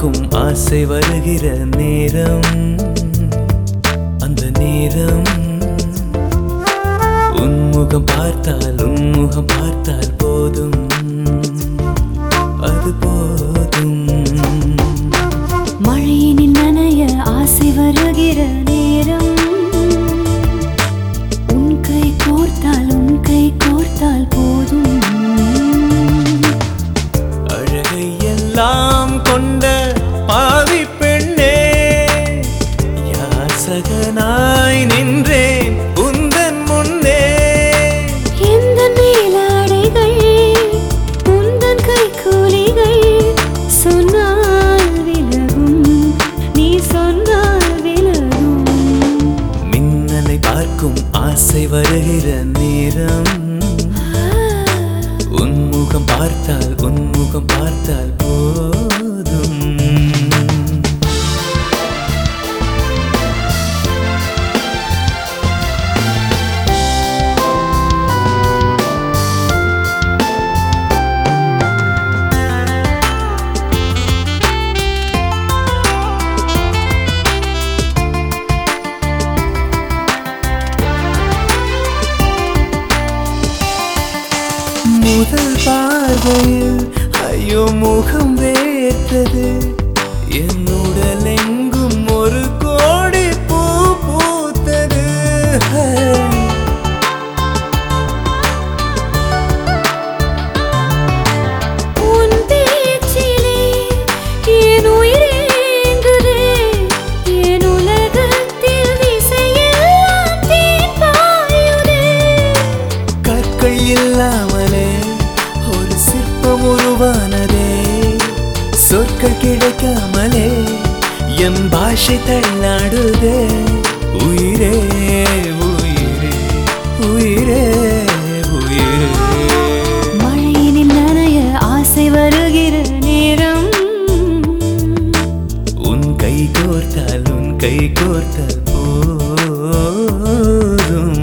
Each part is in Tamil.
பார்க்கும் ஆசை வருகிற நேரம் அந்த நேரம் உன்முகம் பார்த்தால் உன்முகம் பார்த்தால் போதும் அது போதும் மழையினில் நனைய ஆசை வருகிற நேரம் உன் கை கோர்த்தால் உன் கை கோர்த்தால் போதும் அழகை எல்லாம் கொண்ட பாவி பெண்ணே யாசகனாய் நின்றேன் உந்தன் முன்னே எந்த மேலாடைகள் உந்தன் கை கூலிகள் சொன்னால் விலகும் நீ சொன்னால் விலகும் மின்னலை பார்க்கும் ஆசை வருகிற நேரம் உன்முகம் பார்த்தால் உன்முகம் பார்த்தால் போதும் முதல் பார்வையில் ஐயோ முகம் வேர்த்தது என் உடல் எங்கும் ஒரு கோடி பூ பூத்தது உன் பேச்சிலே என் உயிரேங்குதே என் உலகத்தில் திசையெல்லாம் தேன் பாயுதே கற்கள் இல்லாமலே ஒரு சிற்பம் உருவானதே சொற்கள் கிடைக்காமலே என் பாஷை தள்ளாடுதே உயிரே உயிரே உயிரே உயிரே மழையினில் நனைய ஆசை வருகிற நேரம் உன் கை கோர்த்தால் உன் கை கோர்த்தால் போதும்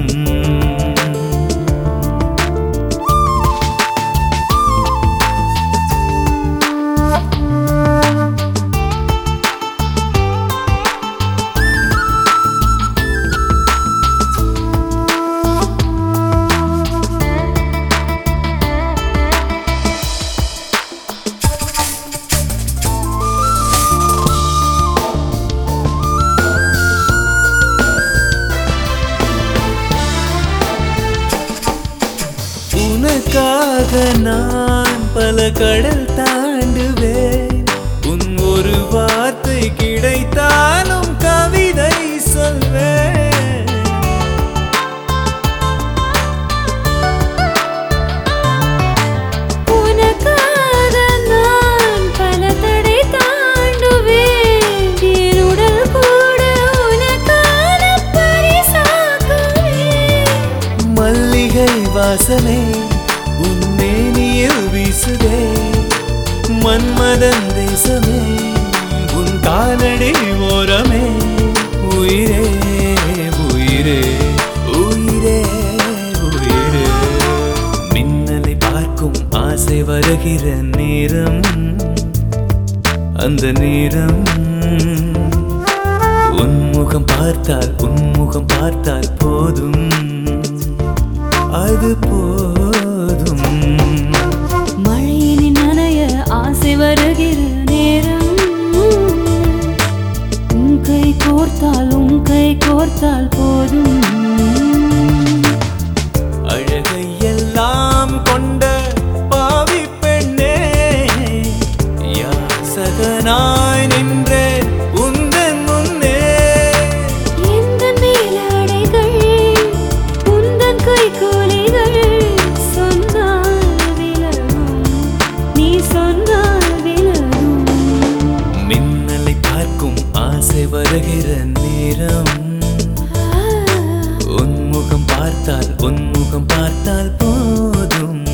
உனக்காக நான் பல கடல் தாண்டுவேன் உன் ஒரு வார்த்தை கிடைத்தாலும் கவிதை சொல்வேன் உனக்காக நான் பல தடை தாண்டுவேன் என் உடல் கூட உனக்கான பரிசாக்குவேன் மல்லிகை வாசனை உன் மேனியில் வீசுதே மன்மதன் தேசமே உன் காலடி ஓரமே உயிரே உயிரே உயிரே உயிரே மின்னலை பார்க்கும் ஆசை வருகிற நேரம் அந்த நேரம் உன்முகம் பார்த்தால் உன்முகம் பார்த்தால் போதும் அது போதும் மழையினில் நனைய ஆசை வருகிற நேரம் உன் கை கோர்த்தால் உன் கை கோர்த்தால் போதும் அழகை எல்லாம் கொண்ட பாவி பெண்ணே யாசகனாய் நின்றே உந்தன் முன்னே எந்த மேலாடைகள் உந்தன் கை கூலிகள் சொன்னால் விலகும் நீ சொன்னால் விலகும் மின்னலை பார்க்கும் ஆசை வருகிற நேரம் உன்முகம் பார்த்தால் உன்முகம் பார்த்தால் போதும்